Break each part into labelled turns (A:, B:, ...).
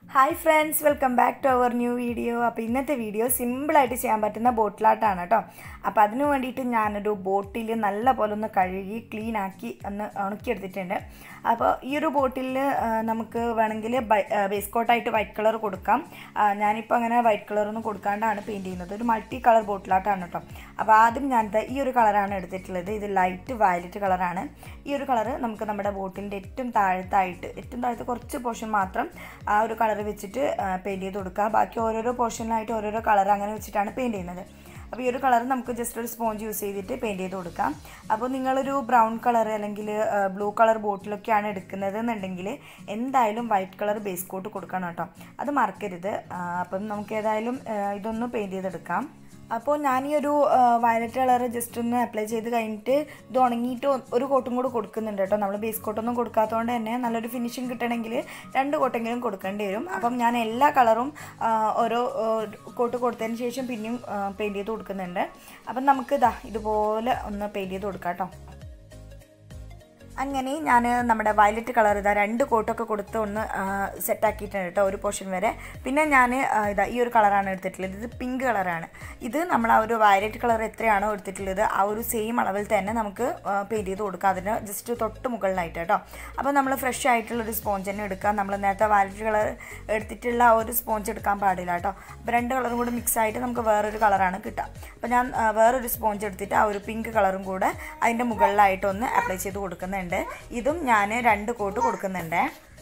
A: hi friends welcome back to our new video അപ്പോൾ ഇന്നത്തെ video സിമ്പിളായിട്ട് ചെയ്യാൻ പറ്റുന്ന ബോട്ടിലാട്ടാണ് കേട്ടോ അപ്പോൾ അതിന് വേണ്ടിയിട്ട് ഞാനൊരു ബോട്ടിൽ നല്ല പോലെ ഒന്ന് കഴുകി ക്ലീൻ ആക്കി ഒന്ന് ഉണക്കിയെടുത്തിട്ടുണ്ട് അപ്പോൾ ഈ ഒരു ബോട്ടിൽ നമുക്ക് വേണമെങ്കിൽ ബേസ് കോട്ടായിട്ട് വൈറ്റ് കളർ കൊടുക്കാം ആ, ഞാനിപ്പോൾ അങ്ങനെ വൈറ്റ് കളറൊന്നും കൊടുക്കാണ്ടാണ് പെയിൻറ്റ് ചെയ്യുന്നത് ഒരു മൾട്ടി കളർ ബോട്ടിലാട്ടാണ് കേട്ടോ അപ്പോൾ ആദ്യം ഞാൻ ദാ ഈ ഒരു കളറാണ് എടുത്തിട്ടുള്ളത് ഇത് ലൈറ്റ് വയലറ്റ് കളറാണ് ഈ ഒരു കളറ് നമുക്ക് നമ്മുടെ ബോട്ടിലിൻ്റെ ഏറ്റവും താഴത്തായിട്ട് ഏറ്റവും താഴത്ത് കുറച്ച് പോർഷൻ മാത്രം ആ ഒരു കളർ വെച്ചിട്ട് പെയിൻറ്റ് ചെയ്ത് കൊടുക്കുക ബാക്കി ഓരോരോ പോർഷനിലായിട്ട് ഓരോരോ കളർ അങ്ങനെ വെച്ചിട്ടാണ് പെയിൻറ്റ് ചെയ്യുന്നത് അപ്പോൾ ഈ ഒരു കളർ നമുക്ക് ജസ്റ്റ് ഒരു സ്പോഞ്ച് യൂസ് ചെയ്തിട്ട് പെയിൻറ്റ് ചെയ്ത് കൊടുക്കാം അപ്പോൾ നിങ്ങളൊരു ബ്രൗൺ കളർ അല്ലെങ്കിൽ ബ്ലൂ കളർ ബോട്ടിലൊക്കെയാണ് എടുക്കുന്നത് എന്നുണ്ടെങ്കിൽ എന്തായാലും വൈറ്റ് കളർ ബേസ് കോട്ട് കൊടുക്കണം കേട്ടോ അത് മറക്കരുത് ആ, അപ്പം നമുക്ക് ഏതായാലും ആ, ഇതൊന്ന് പെയിൻറ്റ് ചെയ്തെടുക്കാം അപ്പോൾ ഞാൻ ഈ ഒരു വയലറ്റ് കളർ ജസ്റ്റ് ഒന്ന് അപ്ലൈ ചെയ്ത് കഴിഞ്ഞിട്ട് ഇത് ഉണങ്ങിയിട്ട് ഒ- ഒരു കോട്ടും കൂടെ കൊടുക്കുന്നുണ്ട് കേട്ടോ നമ്മൾ ബേസ് കോട്ടൊന്നും കൊടുക്കാത്തതുകൊണ്ട് തന്നെ നല്ലൊരു ഫിനിഷിങ് കിട്ടണമെങ്കിൽ രണ്ട് കോട്ടെങ്കിലും കൊടുക്കേണ്ടി വരും അപ്പം ഞാൻ എല്ലാ കളറും ആ, ഓരോ ആ, കോട്ട് കൊടുത്തതിന് ശേഷം പിന്നെയും പെയിൻറ്റ് ചെയ്ത് കൊടുക്കുന്നുണ്ട് അപ്പം നമുക്ക് ഇതാ ഇതുപോലെ ഒന്ന് പെയിൻറ്റ് ചെയ്ത് കൊടുക്കാം കേട്ടോ അങ്ങനെ ഞാൻ നമ്മുടെ വയലറ്റ് കളർ ഇതാ രണ്ട് കോട്ടൊക്കെ കൊടുത്ത് ഒന്ന് സെറ്റാക്കിയിട്ടുണ്ട് കേട്ടോ ഒരു പോർഷൻ വരെ പിന്നെ ഞാൻ ഇതാ ഈ ഒരു കളറാണ് എടുത്തിട്ടുള്ളത് ഇത് പിങ്ക് കളറാണ് ഇത് നമ്മൾ ആ ഒരു വയലറ്റ് കളർ എത്രയാണോ എടുത്തിട്ടുള്ളത് ആ ഒരു സെയിം അളവിൽ തന്നെ നമുക്ക് പെയിൻറ്റ് ചെയ്ത് കൊടുക്കാം അതിന് ജസ്റ്റ് തൊട്ട് മുകളിലായിട്ട് കേട്ടോ അപ്പോൾ നമ്മൾ ഫ്രഷ് ആയിട്ടുള്ള ഒരു സ്പോഞ്ച് തന്നെ എടുക്കുക നമ്മൾ നേരത്തെ വയലറ്റ് കളർ എടുത്തിട്ടുള്ള ആ ഒരു സ്പോഞ്ച് എടുക്കാൻ പാടില്ല കേട്ടോ അപ്പോൾ രണ്ട് കളറും കൂടി മിക്സ് ആയിട്ട് നമുക്ക് വേറൊരു കളറാണ് കിട്ടുക അപ്പോൾ ഞാൻ ആ, വേറൊരു സ്പോഞ്ച് എടുത്തിട്ട് ആ ഒരു പിങ്ക് കളറും കൂടെ അതിൻ്റെ മുകളിലായിട്ടൊന്ന് അപ്ലൈ ചെയ്ത് കൊടുക്കുന്നുണ്ട് ഇതും ഞാൻ രണ്ട് കോട്ട് കൊടുക്കുന്നുണ്ട്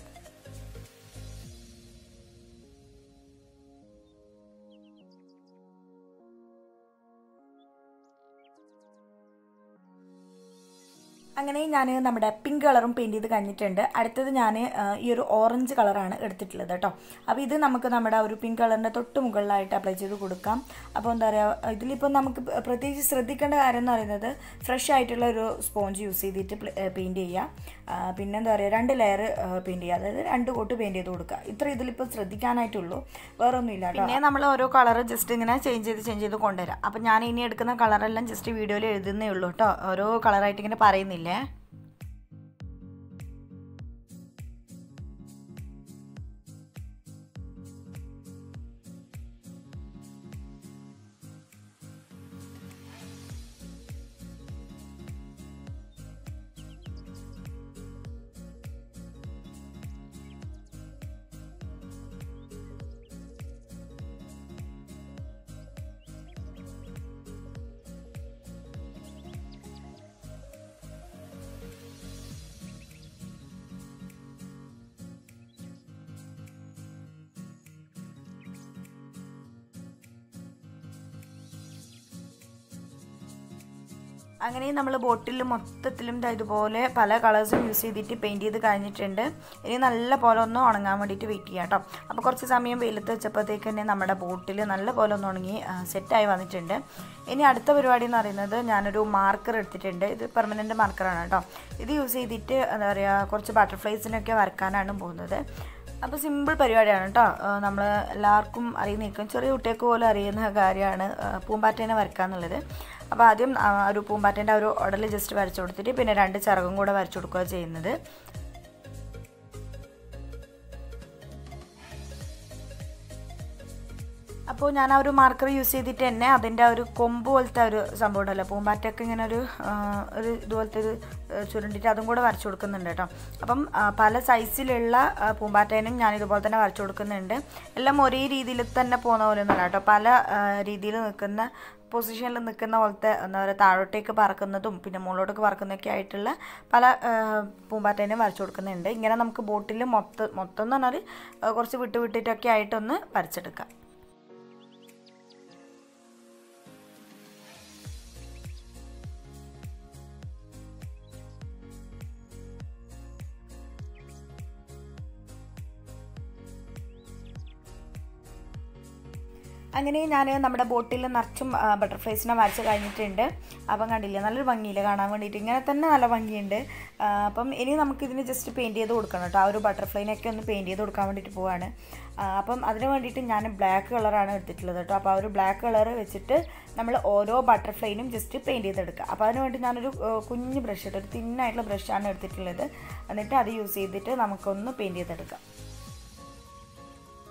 A: അങ്ങനെ ഞാൻ നമ്മുടെ പിങ്ക് കളറും പെയിൻറ്റ് ചെയ്ത് കഴിഞ്ഞിട്ടുണ്ട് അടുത്തത് ഞാൻ ഈ ഒരു ഓറഞ്ച് കളറാണ് എടുത്തിട്ടുള്ളത് കേട്ടോ അപ്പോൾ ഇത് നമുക്ക് നമ്മുടെ ആ ഒരു പിങ്ക് കളറിൻ്റെ തൊട്ട് മുകളിലായിട്ട് അപ്ലൈ ചെയ്ത് കൊടുക്കാം അപ്പോൾ എന്താ പറയുക ഇതിലിപ്പോൾ നമുക്ക് പ്ര- പ്രത്യേകിച്ച് ശ്രദ്ധിക്കേണ്ട കാര്യം എന്ന് പറയുന്നത് ഫ്രഷ് ആയിട്ടുള്ള ഒരു സ്പോഞ്ച് യൂസ് ചെയ്തിട്ട് പെയിൻറ്റ് ചെയ്യുക ആ, പിന്നെ എന്താ പറയുക രണ്ട് ലെയർ പെയിൻറ്റ് ചെയ്യുക അതായത് രണ്ട് കോട്ട് പെയിൻറ്റ് ചെയ്ത് കൊടുക്കുക ഇത്ര ഇതിലിപ്പോൾ ശ്രദ്ധിക്കാനായിട്ടുള്ളൂ വേറെ ഒന്നുമില്ല കേട്ടോ പിന്നെ നമ്മൾ ഓരോ കളർ ജസ്റ്റ് ഇങ്ങനെ ചേഞ്ച് ചെയ്ത് ചേഞ്ച് ചെയ്ത് കൊണ്ടുവരാം അപ്പോൾ ഞാൻ ഇനി എടുക്കുന്ന കളറെല്ലാം ജസ്റ്റ് വീഡിയോയിൽ എഴുതുന്നേ ഉള്ളൂ കേട്ടോ ഓരോ കളറായിട്ട് ഇങ്ങനെ പറയുന്നില്ലേ അങ്ങനെ നമ്മൾ ബോട്ടിൽ മൊത്തത്തിലും ദാ ഇതുപോലെ പല കളേഴ്സും യൂസ് ചെയ്തിട്ട് പെയിൻറ്റ് ചെയ്ത് കഴിഞ്ഞിട്ടുണ്ട് ഇനി നല്ല പോലെ ഒന്ന് ഉണങ്ങാൻ വേണ്ടിയിട്ട് വെയിറ്റ് ചെയ്യാം കേട്ടോ അപ്പോൾ കുറച്ച് സമയം വെയിലത്ത് വെച്ചപ്പോഴത്തേക്ക് തന്നെ നമ്മുടെ ബോട്ടിൽ നല്ല പോലെ ഒന്ന് ഉണങ്ങി സെറ്റായി വന്നിട്ടുണ്ട് ഇനി അടുത്ത പരിപാടി എന്ന് പറയുന്നത് ഞാനൊരു മാർക്കർ എടുത്തിട്ടുണ്ട് ഇത് പെർമനൻറ്റ് മാർക്കറാണ് കേട്ടോ ഇത് യൂസ് ചെയ്തിട്ട് എന്താ പറയുക കുറച്ച് ബട്ടർഫ്ലൈസിനൊക്കെ വരക്കാനാണ് പോകുന്നത് അപ്പോൾ സിമ്പിൾ പരിപാടിയാണ് കേട്ടോ നമ്മൾ എല്ലാവർക്കും അറിയുന്നേക്കും ചെറിയ കുട്ടികൾക്ക് പോലും അറിയുന്ന കാര്യമാണ് ആ, പൂമ്പാറ്റേനെ വരക്കുക എന്നുള്ളത് അപ്പോൾ ആദ്യം ആ ഒരു പൂമ്പാറ്റേൻ്റെ ആ ഒരു ഉടൽ ജസ്റ്റ് വരച്ചു കൊടുത്തിട്ട് പിന്നെ രണ്ട് ചിറകും കൂടെ വരച്ചു കൊടുക്കുക ചെയ്യുന്നത് അപ്പോൾ ഞാൻ ആ ഒരു മാർക്കർ യൂസ് ചെയ്തിട്ട് തന്നെ അതിൻ്റെ ആ ഒരു കൊമ്പ് പോലത്തെ ഒരു സംഭവം ഉണ്ടല്ലോ പൂമ്പാറ്റൊക്കെ ഇങ്ങനെ ഒരു ആ, ഒരു ഇതുപോലത്തെ ഒരു ആ, ചുരുണ്ടിട്ട് അതും കൂടെ വരച്ചു കൊടുക്കുന്നുണ്ട് കേട്ടോ അപ്പം ആ, പല സൈസിലുള്ള ആ, പൂമ്പാറ്റേനും ഞാൻ ഇതുപോലെ തന്നെ വരച്ചു കൊടുക്കുന്നുണ്ട് എല്ലാം ഒരേ രീതിയിൽ തന്നെ പോകുന്ന പോലെ ഒന്നുമല്ല കേട്ടോ പല രീതിയിൽ നിൽക്കുന്ന പൊസിഷനിൽ നിൽക്കുന്ന പോലത്തെ എന്താ പറയുക താഴോട്ടേക്ക് പറക്കുന്നതും പിന്നെ മുകളിലോട്ടേക്ക് പറക്കുന്നതൊക്കെ ആയിട്ടുള്ള പല ആ, പൂമ്പാറ്റേനും വരച്ചു കൊടുക്കുന്നുണ്ട് ഇങ്ങനെ നമുക്ക് ബോട്ടിൽ മൊത്തം മൊത്തം എന്ന് പറഞ്ഞാൽ ആ, കുറച്ച് വിട്ട് വിട്ടിട്ടൊക്കെ ആയിട്ടൊന്ന് വരച്ചെടുക്കാം അങ്ങനെ ഞാൻ നമ്മുടെ ബോട്ടിൽ നിറച്ചും ബട്ടർഫ്ലൈസിനെ വരച്ച് കഴിഞ്ഞിട്ടുണ്ട് അപ്പം കണ്ടില്ലേ നല്ലൊരു ഭംഗിയില്ല കാണാൻ വേണ്ടിയിട്ട് ഇങ്ങനെ തന്നെ നല്ല ഭംഗിയുണ്ട് ആ, അപ്പം ഇനി നമുക്കിതിന് ജസ്റ്റ് പെയിൻറ്റ് ചെയ്ത് കൊടുക്കണം കേട്ടോ ആ ഒരു ബട്ടർഫ്ലൈനൊക്കെ ഒന്ന് പെയിൻറ്റ് ചെയ്ത് കൊടുക്കാൻ വേണ്ടിയിട്ട് പോവാണ് ആ, അപ്പം അതിന് വേണ്ടിയിട്ട് ഞാൻ ബ്ലാക്ക് കളറാണ് എടുത്തിട്ടുള്ളത് കേട്ടോ അപ്പോൾ ആ ഒരു ബ്ലാക്ക് കളർ വെച്ചിട്ട് നമ്മൾ ഓരോ ബട്ടർഫ്ലൈനും ജസ്റ്റ് പെയിൻറ്റ് ചെയ്തെടുക്കുക അപ്പോൾ അതിന് വേണ്ടി ഞാനൊരു ആ, കുഞ്ഞ് ബ്രഷ് ഇട്ട് ഒരു തിന്നായിട്ടുള്ള ബ്രഷാണ് എടുത്തിട്ടുള്ളത് എന്നിട്ട് അത് യൂസ് ചെയ്തിട്ട് നമുക്കൊന്ന് പെയിൻറ്റ് ചെയ്തെടുക്കാം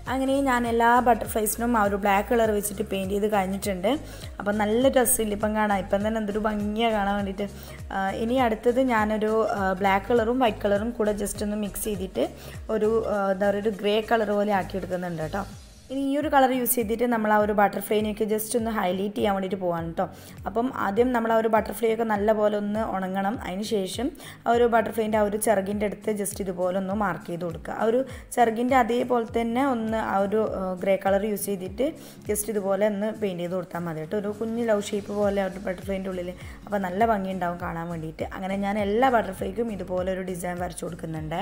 A: അങ്ങനെ ഞാൻ എല്ലാ ബട്ടർഫ്ലൈസിനും ആ ഒരു ബ്ലാക്ക് കളർ വെച്ചിട്ട് പെയിൻറ്റ് ചെയ്ത് കഴിഞ്ഞിട്ടുണ്ട് അപ്പം നല്ല രസമില്ല ഇപ്പം കാണാം ഇപ്പം തന്നെ എന്തൊരു ഭംഗിയാണ് കാണാൻ വേണ്ടിയിട്ട് ആ, ഇനി അടുത്തത് ഞാനൊരു ബ്ലാക്ക് കളറും വൈറ്റ് കളറും കൂടെ ജസ്റ്റ് ഒന്ന് മിക്സ് ചെയ്തിട്ട് ഒരു ആ, എന്താ പറയുക ഒരു ഗ്രേ കളർ പോലെ ആക്കി എടുക്കുന്നുണ്ട് കേട്ടോ ഇനി ഈ ഒരു കളർ യൂസ് ചെയ്തിട്ട് നമ്മൾ ആ ഒരു ബട്ടർഫ്ലൈനെയൊക്കെ ജസ്റ്റ് ഒന്ന് ഹൈലൈറ്റ് ചെയ്യാൻ വേണ്ടിയിട്ട് പോവാണ് കേട്ടോ അപ്പം ആദ്യം നമ്മൾ ആ ഒരു ബട്ടർഫ്ലൈ ഒക്കെ നല്ല പോലെ ഒന്ന് ഉണങ്ങണം അതിന് ശേഷം ആ ഒരു ബട്ടർഫ്ലൈൻ്റെ ആ ഒരു ചിറകിൻ്റെ അടുത്ത് ജസ്റ്റ് ഇതുപോലെ ഒന്ന് മാർക്ക് ചെയ്ത് കൊടുക്കുക ആ ഒരു ചിറകിൻ്റെ അതേപോലെ തന്നെ ഒന്ന് ആ ഒരു ഗ്രേ കളർ യൂസ് ചെയ്തിട്ട് ജസ്റ്റ് ഇതുപോലെ ഒന്ന് പെയിൻറ്റ് ചെയ്ത് കൊടുത്താൽ മതി കേട്ടോ ഒരു കുഞ്ഞ് ലവ് ഷേപ്പ് പോലെ ആ ഒരു ബട്ടർഫ്ലൈൻ്റെ ഉള്ളിൽ അപ്പോൾ നല്ല ഭംഗി ഉണ്ടാവും കാണാൻ വേണ്ടിയിട്ട് അങ്ങനെ ഞാൻ എല്ലാ ബട്ടർഫ്ലൈക്കും ഇതുപോലെ ഒരു ഡിസൈൻ വരച്ചു കൊടുക്കുന്നുണ്ട്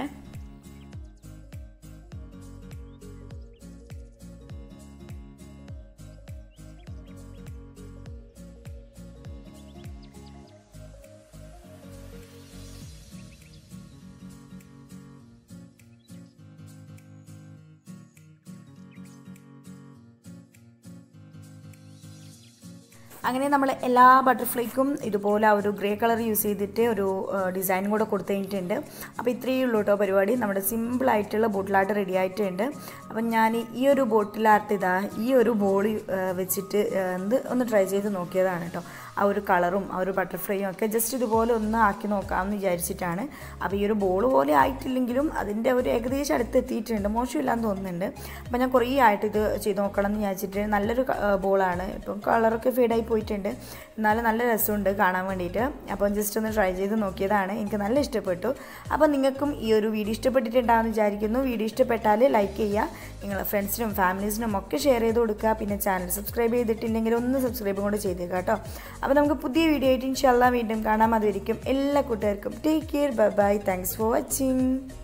A: അങ്ങനെ നമ്മൾ എല്ലാ ബട്ടർഫ്ലൈക്കും ഇതുപോലെ ആ ഒരു ഗ്രേ കളർ യൂസ് ചെയ്തിട്ട് ഒരു ഡിസൈൻ കൂടെ കൊടുത്തു കഴിഞ്ഞിട്ടുണ്ട് അപ്പോൾ ഇത്രയേ ഉള്ളൂ കേട്ടോ പരിപാടി നമ്മുടെ സിമ്പിളായിട്ടുള്ള ബോട്ടിലായിട്ട് റെഡി ആയിട്ടുണ്ട് അപ്പം ഞാൻ ഈ ഒരു ബോട്ടിലാർട്ട് ഇതാ ഈ ഒരു ബോൾ വെച്ചിട്ട് ആ, എന്ത് ഒന്ന് ട്രൈ ചെയ്ത് നോക്കിയതാണ് കേട്ടോ ആ ഒരു കളറും ആ ഒരു ബട്ടർഫ്ലൈയും ഒക്കെ ജസ്റ്റ് ഇതുപോലെ ഒന്ന് ആക്കി നോക്കാമെന്ന് വിചാരിച്ചിട്ടാണ് അപ്പോൾ ഈ ഒരു ബോൾ പോലെ ആയിട്ടില്ലെങ്കിലും അതിൻ്റെ ഒരു ഏകദേശം അടുത്ത് എത്തിയിട്ടുണ്ട് മോശമില്ലാന്ന് തോന്നുന്നുണ്ട് അപ്പോൾ ഞാൻ കുറേ ആയിട്ട് ഇത് ചെയ്ത് നോക്കണം എന്ന് വിചാരിച്ചിട്ട് നല്ലൊരു ബോളാണ് ഇപ്പം കളറൊക്കെ ഫീഡായി പോയിട്ടുണ്ട് എന്നാലും നല്ല രസമുണ്ട് കാണാൻ വേണ്ടിയിട്ട് അപ്പം ജസ്റ്റ് ഒന്ന് ട്രൈ ചെയ്ത് നോക്കിയതാണ് എനിക്ക് നല്ല ഇഷ്ടപ്പെട്ടു അപ്പോൾ നിങ്ങൾക്കും ഈ ഒരു വീഡിയോ ഇഷ്ടപ്പെട്ടിട്ടുണ്ടാകുമെന്ന് വിചാരിക്കുന്നു വീഡിയോ ഇഷ്ടപ്പെട്ടാൽ ലൈക്ക് ചെയ്യുക നിങ്ങളെ ഫ്രണ്ട്സിനും ഫാമിലീസിനും ഒക്കെ ഷെയർ ചെയ്ത് കൊടുക്കുക പിന്നെ ചാനൽ സബ്സ്ക്രൈബ് ചെയ്തിട്ടില്ലെങ്കിൽ ഒന്ന് സബ്സ്ക്രൈബും കൂടെ ചെയ്തേക്കാം കേട്ടോ അപ്പോൾ നമുക്ക് പുതിയ വീഡിയോ ആയിട്ട് ഇൻഷാല്ല വീണ്ടും കാണാം അതുവരിക്കും എല്ലാ കൂട്ടുകാർക്കും take care bye bye thanks for watching